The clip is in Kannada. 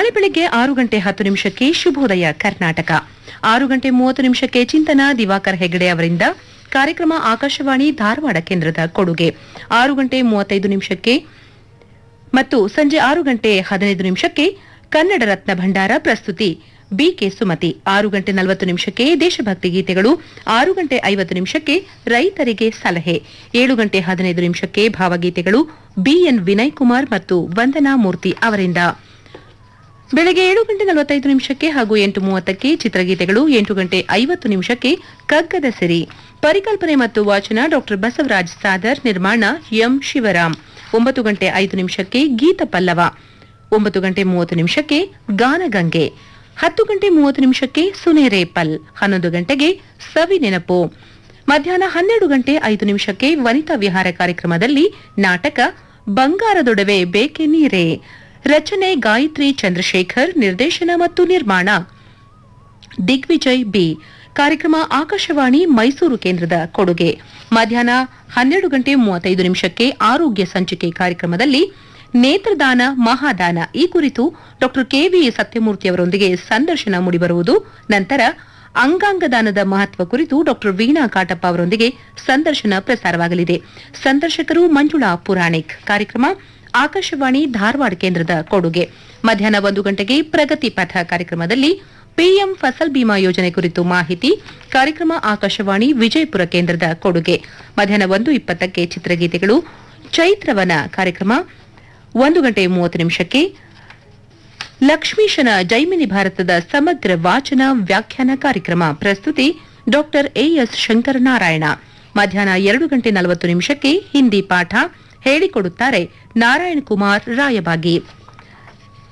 ನಾಳೆ ಬೆಳಿಗ್ಗೆ ಆರು ಗಂಟೆ ಹತ್ತು ನಿಮಿಷಕ್ಕೆ ಶುಭೋದಯ ಕರ್ನಾಟಕ ಆರು ಗಂಟೆ ಮೂವತ್ತು ನಿಮಿಷಕ್ಕೆ ಚಿಂತನ ದಿವಾಕರ್ ಹೆಗಡೆ ಅವರಿಂದ ಕಾರ್ಯಕ್ರಮ ಆಕಾಶವಾಣಿ ಧಾರವಾಡ ಕೇಂದ್ರದ ಕೊಡುಗೆ ಆರು ಗಂಟೆ ಮೂವತ್ತೈದು ನಿಮಿಷಕ್ಕೆ ಮತ್ತು ಸಂಜೆ ಆರು ಗಂಟೆ ಹದಿನೈದು ನಿಮಿಷಕ್ಕೆ ಕನ್ನಡ ರತ್ನ ಭಂಡಾರ ಪ್ರಸ್ತುತಿ ಬಿಕೆ ಸುಮತಿ ಆರು ಗಂಟೆ ನಲವತ್ತು ನಿಮಿಷಕ್ಕೆ ದೇಶಭಕ್ತಿ ಗೀತೆಗಳು ಆರು ಗಂಟೆ ಐವತ್ತು ನಿಮಿಷಕ್ಕೆ ರೈತರಿಗೆ ಸಲಹೆ ಏಳು ಗಂಟೆ ಹದಿನೈದು ನಿಮಿಷಕ್ಕೆ ಭಾವಗೀತೆಗಳು ಬಿಎನ್ ವಿನಯ್ ಕುಮಾರ್ ಮತ್ತು ವಂದನಾ ಮೂರ್ತಿ ಅವರಿಂದ ಬೆಳಗ್ಗೆ ಏಳು ಗಂಟೆ ನಲವತ್ತೈದು ನಿಮಿಷಕ್ಕೆ ಹಾಗೂ ಎಂಟು ಮೂವತ್ತಕ್ಕೆ ಚಿತ್ರಗೀತೆಗಳು ಎಂಟು ಗಂಟೆ ಐವತ್ತು ನಿಮಿಷಕ್ಕೆ ಕಗ್ಗದ ಸಿರಿ ಪರಿಕಲ್ಪನೆ ಮತ್ತು ವಾಚನ ಡಾಕ್ಟರ್ ಬಸವರಾಜ್ ಸಾದರ್ ನಿರ್ಮಾಣ ಎಂ ಶಿವರಾಮ್ ಒಂಬತ್ತು ಗಂಟೆ ಐದು ನಿಮಿಷಕ್ಕೆ ಗೀತ ಪಲ್ಲವ ಒಂಬತ್ತು ಗಂಟೆ ಮೂವತ್ತು ನಿಮಿಷಕ್ಕೆ ಗಾನಗಂಗೆ ಹತ್ತು ಗಂಟೆ ಮೂವತ್ತು ನಿಮಿಷಕ್ಕೆ ಸುನೇರೇಪಲ್ ಹನ್ನೊಂದು ಗಂಟೆಗೆ ಸವಿ ನೆನಪು ಮಧ್ಯಾಹ್ನ ಹನ್ನೆರಡು ಗಂಟೆ ಐದು ನಿಮಿಷಕ್ಕೆ ವನಿತಾ ವಿಹಾರ ಕಾರ್ಯಕ್ರಮದಲ್ಲಿ ನಾಟಕ ಬಂಗಾರದೊಡವೆ ಬೇಕೆ ನೀರೇ ರಚನೆ ಗಾಯತ್ರಿ ಚಂದ್ರಶೇಖರ್ ನಿರ್ದೇಶನ ಮತ್ತು ನಿರ್ಮಾಣ ದಿಗ್ವಿಜಯ್ ಬಿ ಕಾರ್ಯಕ್ರಮ ಆಕಾಶವಾಣಿ ಮೈಸೂರು ಕೇಂದ್ರದ ಕೊಡುಗೆ ಮಧ್ಯಾಹ್ನ ಹನ್ನೆರಡು ಗಂಟೆ ಮೂವತ್ತೈದು ನಿಮಿಷಕ್ಕೆ ಆರೋಗ್ಯ ಸಂಚಿಕೆ ಕಾರ್ಯಕ್ರಮದಲ್ಲಿ ನೇತ್ರದಾನ ಮಹಾದಾನ ಈ ಕುರಿತು ಡಾಕ್ಟರ್ ಕೆವಿ ಸತ್ಯಮೂರ್ತಿ ಅವರೊಂದಿಗೆ ಸಂದರ್ಶನ ಮೂಡಿಬರುವುದು ನಂತರ ಅಂಗಾಂಗ ದಾನದ ಮಹತ್ವ ಕುರಿತು ಡಾಕ್ಟರ್ ವೀಣಾ ಕಾಟಪ್ಪ ಅವರೊಂದಿಗೆ ಸಂದರ್ಶನ ಪ್ರಸಾರವಾಗಲಿದೆ ಸಂದರ್ಶಕರು ಮಂಜುಳಾ ಪುರಾಣಿಕ್ ಕಾರ್ಯಕ್ರಮ ಆಕಾಶವಾಣಿ ಧಾರವಾಡ ಕೇಂದ್ರದ ಕೊಡುಗೆ ಮಧ್ಯಾಹ್ನ ಒಂದು ಗಂಟೆಗೆ ಪ್ರಗತಿ ಪಥ ಕಾರ್ಯಕ್ರಮದಲ್ಲಿ ಪಿಎಂ ಫಸಲ್ ಬಿಮಾ ಯೋಜನೆ ಕುರಿತು ಮಾಹಿತಿ ಕಾರ್ಯಕ್ರಮ ಆಕಾಶವಾಣಿ ವಿಜಯಪುರ ಕೇಂದ್ರದ ಕೊಡುಗೆ ಮಧ್ಯಾಹ್ನ ಒಂದು ಇಪ್ಪತ್ತಕ್ಕೆ ಚಿತ್ರಗೀತೆಗಳು ಚೈತ್ರವನ ಕಾರ್ಯಕ್ರಮ ಒಂದು ಗಂಟೆ ಮೂವತ್ತು ನಿಮಿಷಕ್ಕೆ ಲಕ್ಷ್ಮೀಶನ ಜೈಮಿನಿ ಭಾರತದ ಸಮಗ್ರ ವಾಚನ ವ್ಯಾಖ್ಯಾನ ಕಾರ್ಯಕ್ರಮ ಪ್ರಸ್ತುತಿ ಡಾಕ್ಟರ್ ಎಎಸ್ ಶಂಕರನಾರಾಯಣ ಮಧ್ಯಾಹ್ನ ಎರಡು ಗಂಟೆ ನಲವತ್ತು ನಿಮಿಷಕ್ಕೆ ಹಿಂದಿ ಪಾಠ ಹೇಳಿಕೊಡುತ್ತಾರೆ ನಾರಾಯಣ್ ಕುಮಾರ್ ರಾಯಬಾಗಿ